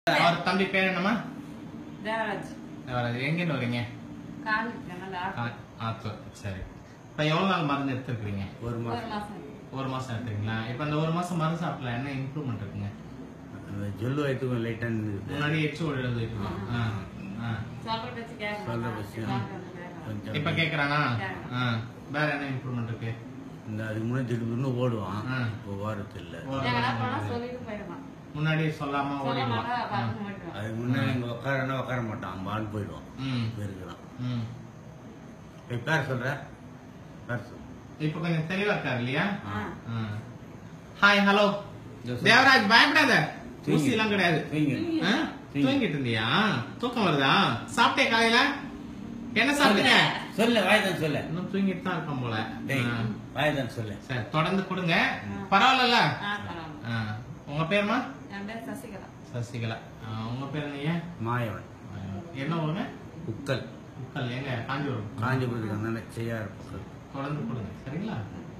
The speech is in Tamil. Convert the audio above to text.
அவர் தம்பி பேர் என்னம்மா தேவராஜ் அவர் எங்கேன்னு வரீங்க காமிக்கிறேன் ஆ- ஆத்தூர் சரி இப்போ எவ்வளோ நாள் மருந்து எடுத்துருக்கீங்க ஒரு ஒரு மாசம் மாசம் ஒரு மாசம் எடுத்துருக்கீங்களா இப்போ இந்த ஒரு மாசம் மருந்து சாப்பிடல என்ன இம்ப்ரூவ்மெண்ட் இருக்குங்க அந்த ஜொல்லு வயிற்றுக்கு லைட்டாக இருந்தது முன்னாடி எச்சு விழுறது இருக்கும் ஆ ஆ சொல்ற பேச்சு கேட்க சொல்ற மாட்டான். பேச்சு. டாக்டர் வந்து கேட்க கொஞ்சம் இப்போ கேட்குறானா ஆ வேற என்ன இம்ப்ரூவ்மெண்ட் இருக்கு இந்த அதுக்கு முன்னாடி திடீர்னு ஓடுவான் ஆ. இப்போ வாரத்து இல்லை மாட்டான். எங்கனா போனா சொல்லிட்டு போயிடுவான் முன்னாடி சொல்லாம சொல்ல ஓடிடுவான் மாட்டா ஆ. பார்க்க மாட்டான் அதுக்கு முன்னாடி இங்கே உட்காரனா உட்கார மாட்டான் பான்னு போயிடுவான் ம் இப்போ இருக்கிறான் ம் இப்போ பேர் சொல்கிற பேர் சொல் இப்போ கொஞ்சம் தெளிவா இருக்காரு இல்லையா ஆ. ஹாய் ஹலோ இதோ சொல்லு. தேவராஜ் பயப்படாத தூங்கி. ஊசி எல்லாம் கிடையாது தூங்கி ஆ? தூங்கிட்டு இருந்தியா தூக்கம் வருதா சாப்பிட்டே காலையில என்ன சாப்பிட்டீங்க சொல்லு வாய்தான் சொல்லு இன்னும் தூங்கிட்டு தான் இருக்கோம் போல டேய் ஆ. வாய்தான் சொல்லு சரி தொடர்ந்து கொடுங்க பரவாயில்ல ஆ, பரவாயில்ல. உங்க பேருமா என் பேர் சசிகலா சசிகலா ஆ, உங்க பேர் என்னய்யா மாயவன் என்ன ஊருங்க உக்கல் உக்கல் எங்க காஞ்சிபுரம் காஞ்சிபுரத்துக்கு அந்த செய்யார் பக்கம் தொடர்ந்து கொடுங்க சரிங்களா